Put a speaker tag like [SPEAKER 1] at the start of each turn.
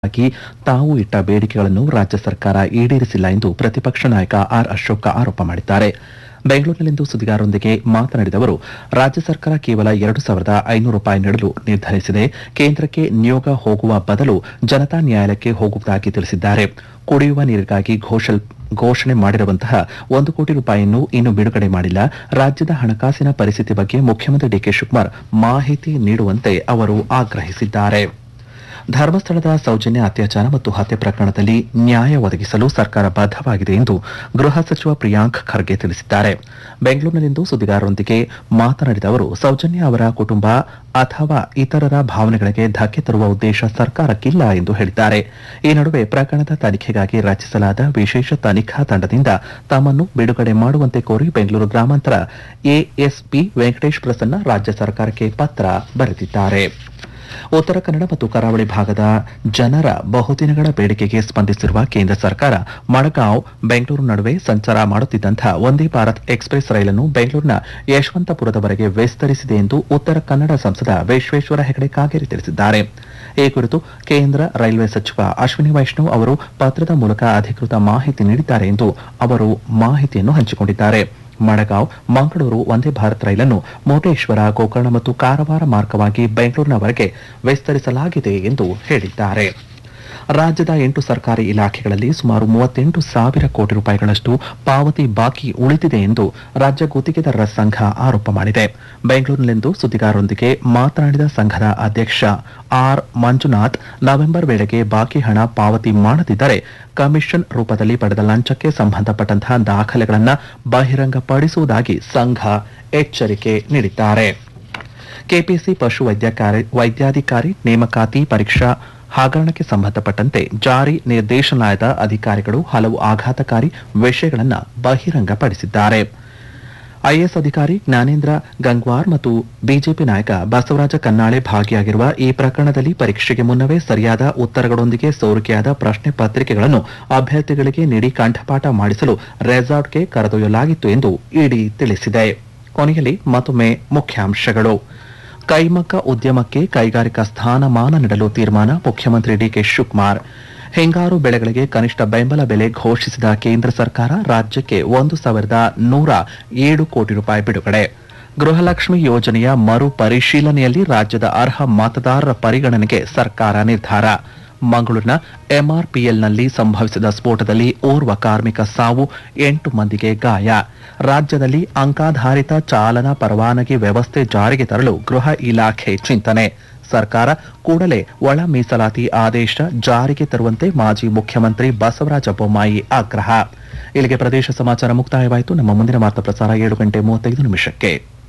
[SPEAKER 1] ಆಗಿ ತಾವು ಇಟ್ಟ ಬೇಡಿಕೆಗಳನ್ನು ರಾಜ್ಯ ಸರ್ಕಾರ ಈಡೇರಿಸಿಲ್ಲ ಎಂದು ಪ್ರತಿಪಕ್ಷ ನಾಯಕ ಆರ್ ಅಶೋಕ ಆರೋಪ ಮಾಡಿದ್ದಾರೆ ಬೆಂಗಳೂರಿನಲ್ಲಿಂದು ಸುದ್ದಿಗಾರರೊಂದಿಗೆ ಮಾತನಾಡಿದ ಅವರು ರಾಜ್ಯ ಸರ್ಕಾರ ಕೇವಲ ಎರಡು ಸಾವಿರದ ಐನೂರು ರೂಪಾಯಿ ನೀಡಲು ನಿರ್ಧರಿಸಿದೆ ಕೇಂದ್ರಕ್ಕೆ ನಿಯೋಗ ಹೋಗುವ ಬದಲು ಜನತಾ ನ್ಯಾಯಾಲಯಕ್ಕೆ ಹೋಗುವುದಾಗಿ ತಿಳಿಸಿದ್ದಾರೆ ಕುಡಿಯುವ ನೀರಿಗಾಗಿ ಘೋಷಲ್ ಘೋಷಣೆ ಮಾಡಿರುವಂತಹ ಒಂದು ಕೋಟಿ ರೂಪಾಯಿಯನ್ನು ಇನ್ನೂ ಬಿಡುಗಡೆ ಮಾಡಿಲ್ಲ ರಾಜ್ಯದ ಹಣಕಾಸಿನ ಪರಿಸ್ಥಿತಿ ಬಗ್ಗೆ ಮುಖ್ಯಮಂತ್ರಿ ಡಿಕೆ ಶಿವಕುಮಾರ್ ಮಾಹಿತಿ ನೀಡುವಂತೆ ಅವರು ಆಗ್ರಹಿಸಿದ್ದಾರೆ ಧರ್ಮಸ್ಥಳದ ಸೌಜನ್ಯ ಅತ್ಯಾಚಾರ ಮತ್ತು ಹತ್ಯೆ ಪ್ರಕರಣದಲ್ಲಿ ನ್ಯಾಯ ಒದಗಿಸಲು ಸರ್ಕಾರ ಬದ್ಧವಾಗಿದೆ ಎಂದು ಗೃಹ ಸಚಿವ ಪ್ರಿಯಾಂಕ್ ಖರ್ಗೆ ತಿಳಿಸಿದ್ದಾರೆ ಬೆಂಗಳೂರಿನಲ್ಲಿಂದು ಸುದ್ದಿಗಾರರೊಂದಿಗೆ ಮಾತನಾಡಿದ ಅವರು ಸೌಜನ್ಯ ಅವರ ಕುಟುಂಬ ಅಥವಾ ಇತರರ ಭಾವನೆಗಳಿಗೆ ಧಕ್ಕೆ ತರುವ ಉದ್ದೇಶ ಸರ್ಕಾರಕ್ಕಿಲ್ಲ ಎಂದು ಹೇಳಿದ್ದಾರೆ ಈ ನಡುವೆ ಪ್ರಕರಣದ ತನಿಖೆಗಾಗಿ ರಚಿಸಲಾದ ವಿಶೇಷ ತನಿಖಾ ತಂಡದಿಂದ ತಮ್ಮನ್ನು ಬಿಡುಗಡೆ ಮಾಡುವಂತೆ ಕೋರಿ ಬೆಂಗಳೂರು ಗ್ರಾಮಾಂತರ ಎಎಸ್ಪಿ ವೆಂಕಟೇಶ್ ಪ್ರಸನ್ನ ರಾಜ್ಯ ಸರ್ಕಾರಕ್ಕೆ ಪತ್ರ ಬರೆದಿದ್ದಾರೆ ಉತ್ತರ ಕನ್ನಡ ಮತ್ತು ಕರಾವಳಿ ಭಾಗದ ಜನರ ಬಹುದಿನಗಳ ಬೇಡಿಕೆಗೆ ಸ್ಪಂದಿಸಿರುವ ಕೇಂದ್ರ ಸರ್ಕಾರ ಮಡಗಾಂವ್ ಬೆಂಗಳೂರು ನಡುವೆ ಸಂಚಾರ ಮಾಡುತ್ತಿದ್ದಂತಹ ವಂದೇ ಭಾರತ್ ಎಕ್ಸ್ಪ್ರೆಸ್ ರೈಲನ್ನು ಬೆಂಗಳೂರಿನ ಯಶವಂತಪುರದವರೆಗೆ ವಿಸ್ತರಿಸಿದೆ ಎಂದು ಉತ್ತರ ಕನ್ನಡ ಸಂಸದ ವಿಶ್ವೇಶ್ವರ ಹೆಗಡೆ ಕಾಗೇರಿ ತಿಳಿಸಿದ್ದಾರೆ ಈ ಕುರಿತು ಕೇಂದ್ರ ರೈಲ್ವೆ ಸಚಿವ ಅಶ್ವಿನಿ ವೈಷ್ಣವ್ ಅವರು ಪತ್ರದ ಮೂಲಕ ಅಧಿಕೃತ ಮಾಹಿತಿ ನೀಡಿದ್ದಾರೆ ಎಂದು ಅವರು ಮಾಹಿತಿಯನ್ನು ಹಂಚಿಕೊಂಡಿದ್ದಾರೆ ಮಡಗಾಂವ್ ಮಂಗಳೂರು ವಂದೇ ಭಾರತ್ ರೈಲನ್ನು ಮುರುಡೇಶ್ವರ ಗೋಕರ್ಣ ಮತ್ತು ಕಾರವಾರ ಮಾರ್ಗವಾಗಿ ಬೆಂಗಳೂರಿನವರೆಗೆ ವಿಸ್ತರಿಸಲಾಗಿದೆ ಎಂದು ಹೇಳಿದ್ದಾರೆ ರಾಜ್ಯದ ಎಂಟು ಸರ್ಕಾರಿ ಇಲಾಖೆಗಳಲ್ಲಿ ಸುಮಾರು ಮೂವತ್ತೆಂಟು ಸಾವಿರ ಕೋಟಿ ರೂಪಾಯಿಗಳಷ್ಟು ಪಾವತಿ ಬಾಕಿ ಉಳಿದಿದೆ ಎಂದು ರಾಜ್ಯ ಗುತ್ತಿಗೆದಾರರ ಸಂಘ ಆರೋಪ ಮಾಡಿದೆ ಬೆಂಗಳೂರಿನಲ್ಲಿಂದು ಸುದ್ದಿಗಾರರೊಂದಿಗೆ ಮಾತನಾಡಿದ ಸಂಘದ ಅಧ್ಯಕ್ಷ ಆರ್ ಮಂಜುನಾಥ್ ನವೆಂಬರ್ ವೇಳೆಗೆ ಬಾಕಿ ಹಣ ಪಾವತಿ ಮಾಡದಿದ್ದರೆ ಕಮಿಷನ್ ರೂಪದಲ್ಲಿ ಪಡೆದ ಲಂಚಕ್ಕೆ ಸಂಬಂಧಪಟ್ಟಂತಹ ದಾಖಲೆಗಳನ್ನು ಬಹಿರಂಗಪಡಿಸುವುದಾಗಿ ಸಂಘ ಎಚ್ಚರಿಕೆ ನೀಡಿದ್ದಾರೆ ಕೆಪಿಸಿ ಪಶು ವೈದ್ಯಕಾರಿ ವೈದ್ಯಾಧಿಕಾರಿ ನೇಮಕಾತಿ ಪರೀಕ್ಷಾ ಹಗರಣಕ್ಕೆ ಸಂಬಂಧಪಟ್ಟಂತೆ ಜಾರಿ ನಿರ್ದೇಶನಾಲಯದ ಅಧಿಕಾರಿಗಳು ಹಲವು ಆಘಾತಕಾರಿ ವಿಷಯಗಳನ್ನು ಬಹಿರಂಗಪಡಿಸಿದ್ದಾರೆ ಐಎಎಸ್ ಅಧಿಕಾರಿ ಜ್ಞಾನೇಂದ್ರ ಗಂಗ್ವಾರ್ ಮತ್ತು ಬಿಜೆಪಿ ನಾಯಕ ಬಸವರಾಜ ಕನ್ನಾಳೆ ಭಾಗಿಯಾಗಿರುವ ಈ ಪ್ರಕರಣದಲ್ಲಿ ಪರೀಕ್ಷೆಗೆ ಮುನ್ನವೇ ಸರಿಯಾದ ಉತ್ತರಗಳೊಂದಿಗೆ ಸೋರಿಕೆಯಾದ ಪ್ರಶ್ನೆ ಪತ್ರಿಕೆಗಳನ್ನು ಅಭ್ಯರ್ಥಿಗಳಿಗೆ ನೀಡಿ ಕಂಠಪಾಠ ಮಾಡಿಸಲು ರೆಸಾರ್ಟ್ಗೆ ಕರೆದೊಯ್ಯಲಾಗಿತ್ತು ಎಂದು ಇಡಿ ತಿಳಿಸಿದೆ ಕೊನೆಯಲ್ಲಿ ಮತ್ತೊಮ್ಮೆ ಮುಖ್ಯಾಂಶಗಳು ಕೈಮಗ್ಗ ಉದ್ಯಮಕ್ಕೆ ಕೈಗಾರಿಕಾ ಸ್ಥಾನಮಾನ ನೀಡಲು ತೀರ್ಮಾನ ಮುಖ್ಯಮಂತ್ರಿ ಡಿಕೆ ಶಿವಕುಮಾರ್ ಹಿಂಗಾರು ಬೆಳೆಗಳಿಗೆ ಕನಿಷ್ಠ ಬೆಂಬಲ ಬೆಲೆ ಘೋಷಿಸಿದ ಕೇಂದ್ರ ಸರ್ಕಾರ ರಾಜ್ಯಕ್ಕೆ ಒಂದು ಸಾವಿರದ ನೂರ ಏಳು ಕೋಟಿ ರೂಪಾಯಿ ಬಿಡುಗಡೆ ಗೃಹಲಕ್ಷ್ಮಿ ಯೋಜನೆಯ ಮರು ಪರಿಶೀಲನೆಯಲ್ಲಿ ರಾಜ್ಯದ ಅರ್ಹ ಮತದಾರರ ಪರಿಗಣನೆಗೆ ಸರ್ಕಾರ ನಿರ್ಧಾರ ಮಂಗಳೂರಿನ ಎಂಆರ್ಪಿಎಲ್ನಲ್ಲಿ ಸಂಭವಿಸಿದ ಸ್ಫೋಟದಲ್ಲಿ ಓರ್ವ ಕಾರ್ಮಿಕ ಸಾವು ಎಂಟು ಮಂದಿಗೆ ಗಾಯ ರಾಜ್ಯದಲ್ಲಿ ಅಂಕಾಧಾರಿತ ಚಾಲನಾ ಪರವಾನಗಿ ವ್ಯವಸ್ಥೆ ಜಾರಿಗೆ ತರಲು ಗೃಹ ಇಲಾಖೆ ಚಿಂತನೆ ಸರ್ಕಾರ ಕೂಡಲೇ ಒಳ ಮೀಸಲಾತಿ ಆದೇಶ ಜಾರಿಗೆ ತರುವಂತೆ ಮಾಜಿ ಮುಖ್ಯಮಂತ್ರಿ ಬಸವರಾಜ ಬೊಮ್ಮಾಯಿ ಆಗ್ರಹ ಇಲ್ಲಿಗೆ ಪ್ರದೇಶ ಸಮಾಚಾರ ಮುಕ್ತಾಯವಾಯಿತು ನಮ್ಮ ಮುಂದಿನ ವಾರ್ತಾ ಪ್ರಸಾರ ಏಳು ಗಂಟೆ ಮೂವತ್ತೈದು ನಿಮಿಷಕ್ಕೆ